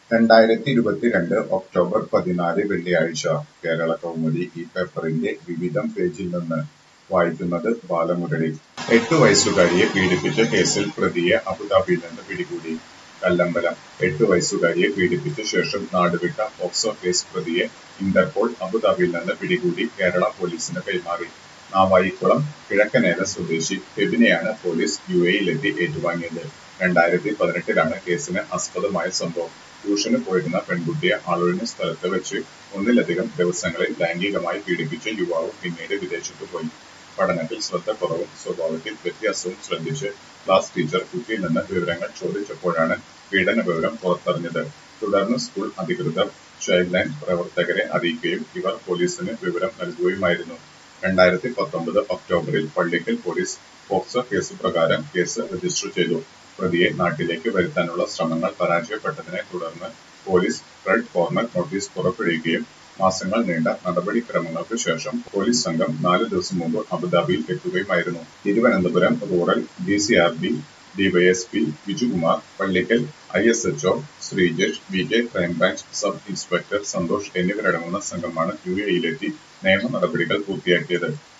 രണ്ടായിരത്തി ഇരുപത്തിരണ്ട് ഒക്ടോബർ പതിനാല് വെള്ളിയാഴ്ച കേരള കൗമുദി ഈ പേപ്പറിന്റെ വിവിധം പേജിൽ നിന്ന് വായിക്കുന്നത് ബാലമുരളി എട്ടു വയസ്സുകാരിയെ പീഡിപ്പിച്ച കേസിൽ പ്രതിയെ അബുദാബിയിൽ നിന്ന് പിടികൂടി കല്ലമ്പലം എട്ടു വയസ്സുകാരിയെ പീഡിപ്പിച്ച ശേഷം നാടുവിട്ട പോക്സോ കേസ് പ്രതിയെ ഇന്റർപോൾ അബുദാബിയിൽ നിന്ന് പിടികൂടി കേരള പോലീസിന് കൈമാറി നാവായിക്കുളം കിഴക്കനേല സ്വദേശി ഫെബിനെയാണ് പോലീസ് യു എയിലെത്തി ഏറ്റുവാങ്ങിയത് രണ്ടായിരത്തി പതിനെട്ടിലാണ് കേസിന് ആസ്പദമായ സംഭവം ട്യൂഷന് പോയിരുന്ന പെൺകുട്ടിയെ ആളൊഴിഞ്ഞ സ്ഥലത്ത് വെച്ച് ഒന്നിലധികം ദിവസങ്ങളിൽ ലൈംഗികമായി പീഡിപ്പിച്ച യുവാവ് പിന്നീട് വിദേശത്ത് പോയി പഠനത്തിൽ ശ്രദ്ധക്കുറവും സ്വഭാവത്തിൽ വ്യത്യാസവും ശ്രദ്ധിച്ച് ക്ലാസ് ടീച്ചർ കുട്ടിയിൽ നിന്ന് വിവരങ്ങൾ ചോദിച്ചപ്പോഴാണ് പീഡന വിവരം പുറത്തറിഞ്ഞത് തുടർന്ന് സ്കൂൾ അധികൃതർ ചൈൽഡ് ലൈൻ പ്രവർത്തകരെ അറിയിക്കുകയും ഇവർ പോലീസിന് വിവരം നൽകുകയുമായിരുന്നു രണ്ടായിരത്തി പത്തൊമ്പത് ഒക്ടോബറിൽ പള്ളിക്കൽ പോലീസ് പോക്സോ കേസ് പ്രകാരം കേസ് രജിസ്റ്റർ ചെയ്തു പ്രതിയെ നാട്ടിലേക്ക് വരുത്താനുള്ള ശ്രമങ്ങൾ പരാജയപ്പെട്ടതിനെ തുടർന്ന് പോലീസ് റെഡ് കോർണർ നോട്ടീസ് പുറപ്പെടുവിക്കുകയും മാസങ്ങൾ നീണ്ട നടപടിക്രമങ്ങൾക്ക് ശേഷം പോലീസ് സംഘം നാല് ദിവസം മുമ്പ് അബുദാബിയിൽ എത്തുകയുമായിരുന്നു Thiruvananthapuram rural D C R B DYSP Vijukumar Pallikkal I S HO Sreejesh V K crime branch sub inspector Santhosh എന്നിവരടങ്ങുന്ന സംഘമാണ് യു എയിലെത്തി നിയമ നടപടികൾ പൂർത്തിയാക്കിയത്